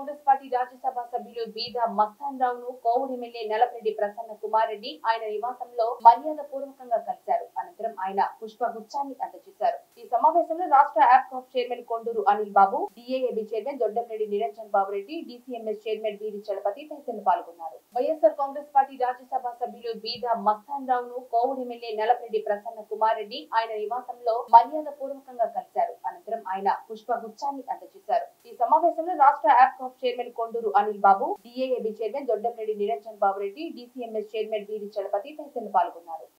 Congress party Rajya Sabha సభ్యులు బీద మస్తాన్ రావును కోవూరు ఎమ్మెల్యే నలపరెడ్డి ప్రసన్న కుమార్ రెడ్డి ఆయన నివాసంలో మర్యాద పూర్వకంగా కలిశారు అనంతరం ఆయన పుష్పగుచ్చాన్ని అందజేశారు ఈ సమావేశంలో రాష్ట్ర యాప్కాప్ చైర్మన్ కొండూరు అనిల్ బాబు డిఏఏబి చైర్మన్ దొడ్డంరెడ్డి నిరంజన్ బాబు రెడ్డి డిసిఎంఎస్ చైర్మన్ వీరి చలపతి తదితరులు పాల్గొన్నారు వైఎస్ఆర్ కాంగ్రెస్ పార్టీ రాజ్యసభ సభ్యులు బీద మస్తాన్ రావును కోవూరు ఎమ్మెల్యే నలపరెడ్డి ప్రసన్న కుమార్ రెడ్డి ఆయన నివాసంలో మర్యాద పూర్వకంగా కలిశారు అనంతరం ఆయన పుష్పగుచ్చాన్ని అందజేశారు ఈ సమావేశంలో రాష్ట్ర యాప్కాప్ చైర్మన్ కొండూరు అనిల్ బాబు డిఏఏబి చైర్మన్ దొడ్డంరెడ్డి నిరంజన్ బాబు రెడ్డి డిసిఎంఎస్ చైర్మన్ వీరి చలపతి తదితరులు పాల్గొన్నారు